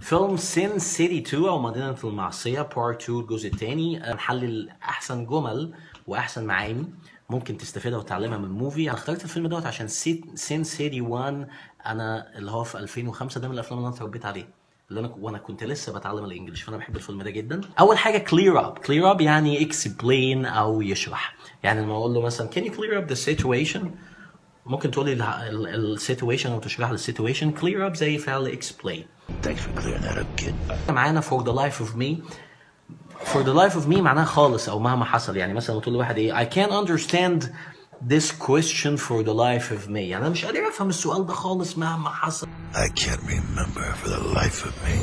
فيلم سين سيتي 2 او مدينه المعصيه بارت 2 الجزء الثاني نحلل احسن جمل واحسن معاني ممكن تستفيدها وتتعلمها من الموفي انا اخترت الفيلم دوت عشان سين سيتي 1 انا اللي هو في 2005 ده من الافلام اللي انا اتربيت عليه اللي انا وانا كنت لسه بتعلم الانجليش فانا بحب الفيلم ده جدا اول حاجه كلير اب كلير اب يعني اكسبلين او يشرح يعني لما اقول له مثلا can you clear up the situation ممكن تقول لي السيتويشن او تشرح لي السيتويشن كلير اب زي فعل explain Thanks for clearing that up, kid. معانا for the life of me for the life of me معناها خالص او مهما حصل يعني مثلا تقول لواحد ايه I can't understand this question for the life of me يعني انا مش قادر افهم السؤال ده خالص مهما حصل I can't remember for the life of me.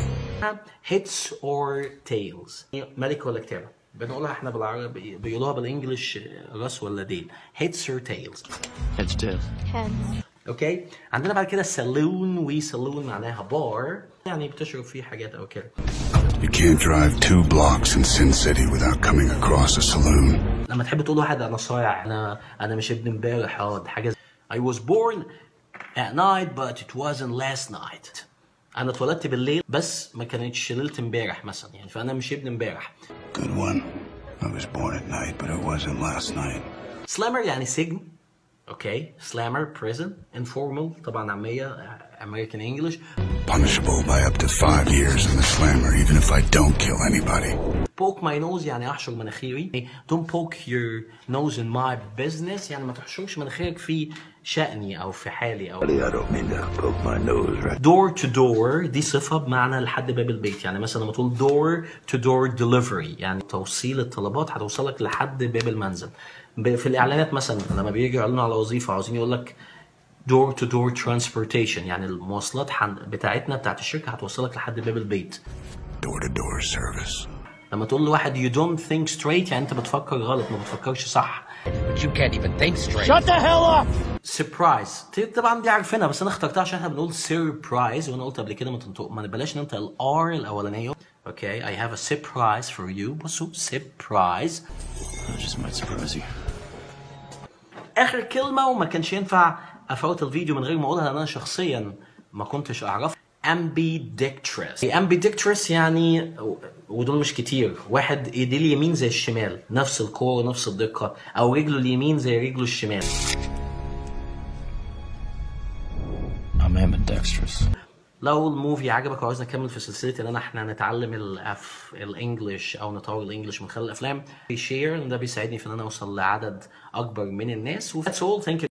hits or tails ملك ولا كتابة بنقولها احنا بالعربي بيقولوها بالانجلش راس ولا ديل hits or tails Heads tails. Heads. اوكي عندنا بعد كده سالون وسالون معناها بار يعني بتشرب فيه حاجات او كده You can't drive two blocks in Sin City without coming across a saloon. لما تحب تقول واحد انا صايع انا انا مش ابن امبارح اه دي حاجه زي- I was born at night but it wasn't last night انا اتولدت بالليل بس ما كانتش ليله امبارح مثلا يعني فانا مش ابن امبارح Good one. I was born at night, but it wasn't last night. سلامر يعني سجن اوكي سلامر بريزن انفورمال طبعا عاميه امريكان انجلش Punishable by up to five years in the slammer, even if I don't kill anybody. poke my nose يعني احشر مناخيري don't poke your nose in my business يعني ما تحشرش مناخيرك في شأني او في حالي او Buddy, I don't mean to poke my nose right. door to door دي صفة بمعنى لحد باب البيت يعني مثلا لما تقول door to door delivery يعني توصيل الطلبات هتوصلك لحد باب المنزل ب- في الإعلانات مثلا لما بييجوا يعلنوا على وظيفة عاوزين يقول لك door to door transportation يعني المواصلات حن- بتاعتنا بتاعت الشركة هتوصلك لحد باب البيت Door to door service. لما تقول لواحد you don't think straight يعني انت بتفكر غلط ما بتفكرش صح But you can't even think straight. سربرايز طبعا دي عارفينها بس انا اخترتها عشان احنا بنقول سربرايز وانا قلت قبل كده ما تنطق ما بلاش ننطق الار الاولانيه اوكي I have a surprise for you بصوا surprise That just might surprise you. اخر كلمه وما كانش ينفع افوت الفيديو من غير ما اقولها لان انا شخصيا ما كنتش اعرف ambidextrous ambidextrous يعني ودول مش كتير واحد ايديه اليمين زي الشمال نفس القوه ونفس الدقه او رجله اليمين زي رجله الشمال I'm ambidextrous. لو الموفي عجبك وعاوزنا نكمل في سلسله ان انا احنا نتعلم الأف... الانجليش او نطور الانجليش من خلال الافلام شير ده بيساعدني في ان انا اوصل لعدد اكبر من الناس و that's all thank you